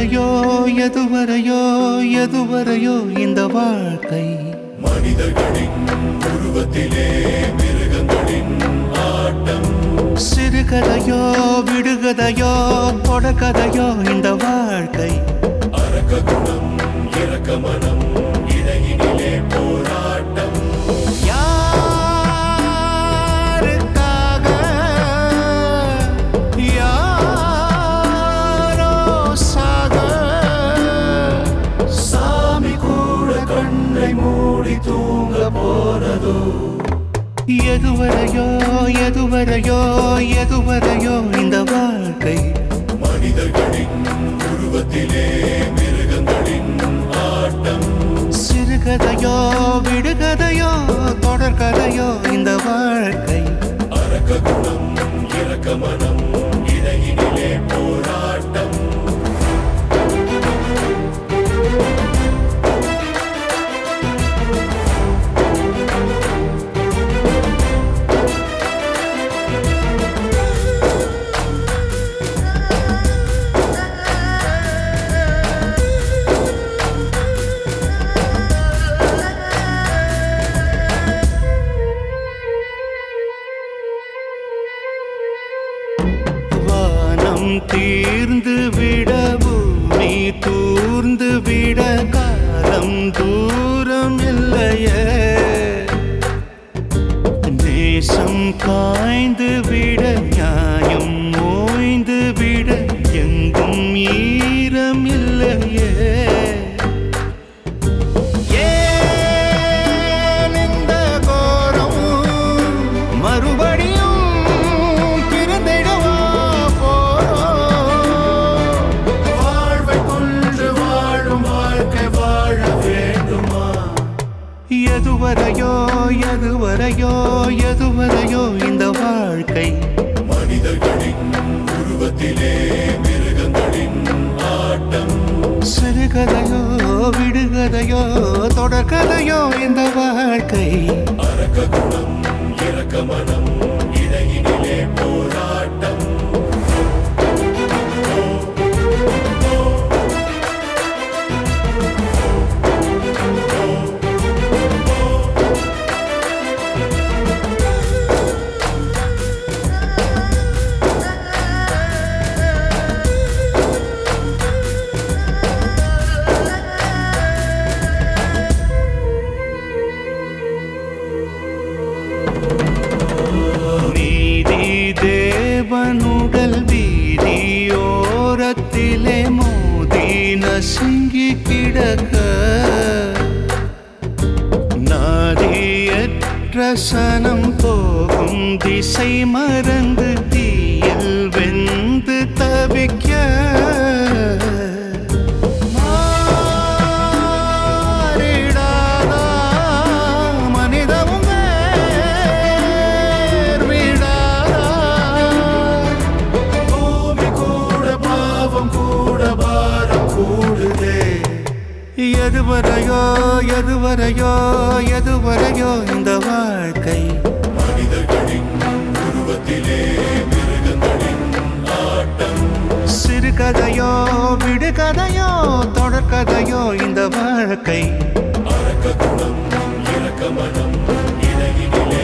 எதுவரையோ எதுவரையோ எதுவரையோ இந்த வாழ்க்கை மனிதர்களின் உருவத்திலே மிருகங்களின் ஆட்டம் சிறுகதையோ விடுகதையோ தொடக்கதையோ இந்த வாழ்க்கை அரக்க குணம் இரக்க மனம் இடையினிலே போராட்டம் யாருக்காக யாரோ சாக சாமி கூட கண்ணை மூடி தூங்க போனதோ எதுவரையோ எதுவரையோ எதுவரையோ இந்த வாழ்க்கை மனிதர்களின் உருவத்திலே மிருகங்களின் ஆட்டம் சிறுகதையோ விடுகதையோ தொடர்கதையோ இந்த வாழ்க்கை அரக்க குணம் இரக்க மனம் இடையினிலே போராட்டம் வானம் தீர்ந்து விட பூமி தூர்ந்து விட காலம் தூரம் இல்லையே நேசம் காய்ந்து விட நியாயம் ஓய்ந்து விட எங்கும் ஈரம் இல்லையே ஏன் இந்த கோரம் மறுபடியும் பிறந்திடவா போறோம் வாழ்வை கொன்று வாழும் வாழ்க்கை வாழ வேண்டுமா எதுவரையோ எதுவரையோ எதுவரையோ இந்த வாழ்க்கை மனிதர்களின் உருவத்திலே மிருகங்களின் ஆட்டம் சிறுகதையோ விடுகதையோ தொடர்கதையோ இந்த வாழ்க்கை அரக்க குணம் இரக்க மனம் இடையினிலே போராட்டம் நீதி தேவனுடல் வீதியோரத்திலே மோதி நசுங்கி கிடக்க நாதியற்ற சனம் போகும் திசை மறந்து தீயில் வெந்து தவிக்க மாறிடாதா மனிதமும் வேர் விடாதா பூமி கூட பாவம் கூட பாரம் கூடுதே எதுவரையோ எதுவரையோ எதுவரையோ இந்த வாழ்க்கை மனிதர்களின் உருவத்திலே மிருகங்களின் ஆட்டம் சிறுகதையோ விடுகதையோ தொடர்கதையோ இந்த வாழ்க்கை அரக்க குணம் இரக்க மனம் இடையினிலே